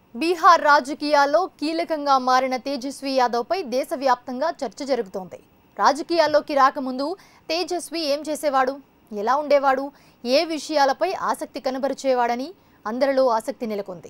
బీహార్ రాజకీయాల్లో కీలకంగా మారిన తేజస్వి యాదవ్పై దేశవ్యాప్తంగా చర్చ జరుగుతోంది రాజకీయాల్లోకి రాకముందు తేజస్వి ఏం చేసేవాడు ఎలా ఉండేవాడు ఏ విషయాలపై ఆసక్తి కనబరిచేవాడని అందరిలో ఆసక్తి నెలకొంది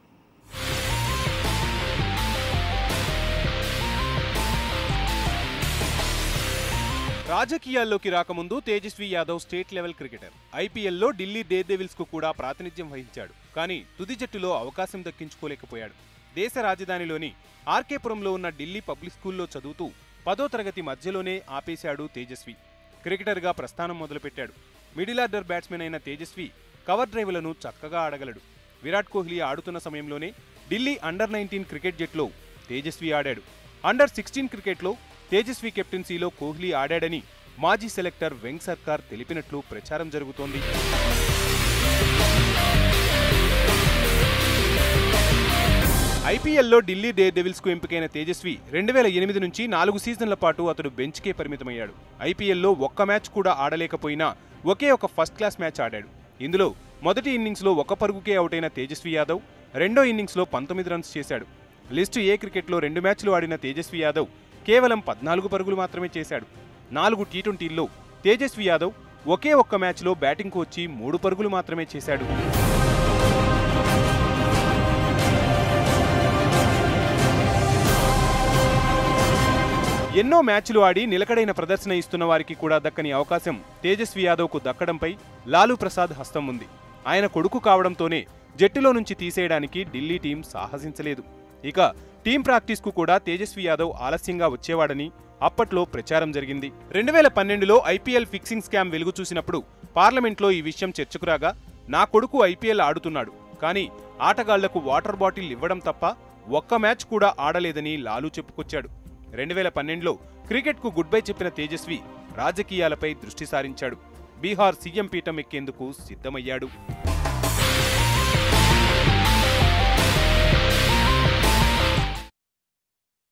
రాజకీయాల్లోకి రాకముందు Tejashwi Yadav state level cricketer ఐపీఎల్లో ఢిల్లీ డేర్డెవిల్స్ కు కూడా ప్రాతినిధ్యం వహించాడు కానీ తుది జట్టులో అవకాశం దక్కించుకోలేకపోయాడు దేశ రాజధానిలోని ఆర్కేపురంలో ఉన్న ఢిల్లీ పబ్లిక్ స్కూల్లో చదువుతూ పదో తరగతి మధ్యలోనే ఆపేశాడు తేజస్వి క్రికెటర్గా ప్రస్థానం మొదలుపెట్టాడు మిడిల్ ఆర్డర్ బ్యాట్స్మెన్ అయిన తేజస్వి కవర్ డ్రైవ్లను చక్కగా ఆడగలడు విరాట్ కోహ్లీ ఆడుతున్న సమయంలోనే ఢిల్లీ అండర్ నైన్టీన్ క్రికెట్ జట్లో తేజస్వి ఆడాడు అండర్ సిక్స్టీన్ క్రికెట్లో తేజస్వి కెప్టెన్సీలో కోహ్లీ ఆడాడని మాజీ సెలెక్టర్ వెంగ్ సర్కార్ తెలిపినట్లు ప్రచారం జరుగుతోంది ఐపీఎల్లో ఢిల్లీ డే డెవిల్స్కు ఎంపికైన తేజస్వి రెండు వేల ఎనిమిది నుంచి నాలుగు సీజన్ల పాటు అతడు బెంచ్కే పరిమితమయ్యాడు ఐపీఎల్లో ఒక్క మ్యాచ్ కూడా ఆడలేకపోయినా ఒకే ఒక ఫస్ట్ క్లాస్ మ్యాచ్ ఆడాడు ఇందులో మొదటి ఇన్నింగ్స్లో ఒక పరుగుకే అవుటైన తేజస్వి యాదవ్ రెండో ఇన్నింగ్స్లో పంతొమ్మిది రన్స్ చేశాడు లిస్టు ఏ క్రికెట్లో రెండు మ్యాచ్లు ఆడిన తేజస్వి యాదవ్ కేవలం పద్నాలుగు పరుగులు మాత్రమే చేశాడు నాలుగు టీ ట్వంటీల్లో తేజస్వి యాదవ్ ఒకే ఒక్క మ్యాచ్లో బ్యాటింగ్కు వచ్చి మూడు పరుగులు మాత్రమే చేశాడు ఎన్నో మ్యాచ్లు ఆడి నిలకడైన ప్రదర్శన ఇస్తున్న వారికి కూడా దక్కని అవకాశం తేజస్వి యాదవ్కు దక్కడంపై లాలూ ప్రసాద్ హస్తం ఉంది ఆయన కొడుకు కావడంతోనే జట్టులో నుంచి తీసేయడానికి ఢిల్లీ టీం సాహసించలేదు ఇక టీం ప్రాక్టీస్కు కూడా తేజస్వి యాదవ్ ఆలస్యంగా వచ్చేవాడని అప్పట్లో ప్రచారం జరిగింది రెండు వేల పన్నెండులో ఐపీఎల్ ఫిక్సింగ్ స్కామ్ వెలుగు చూసినప్పుడు పార్లమెంట్లో ఈ విషయం చర్చకు రాగా నా కొడుకు ఐపీఎల్ ఆడుతున్నాడు కానీ ఆటగాళ్లకు వాటర్ బాటిల్ ఇవ్వడం తప్ప ఒక్క మ్యాచ్ కూడా ఆడలేదని లాలూ చెప్పుకొచ్చాడు రెండు వేల పన్నెండులో క్రికెట్కు గుడ్ బై చెప్పిన తేజస్వి రాజకీయాలపై దృష్టి సారించాడు బీహార్ సీఎం పీఠం ఎక్కేందుకు సిద్ధమయ్యాడు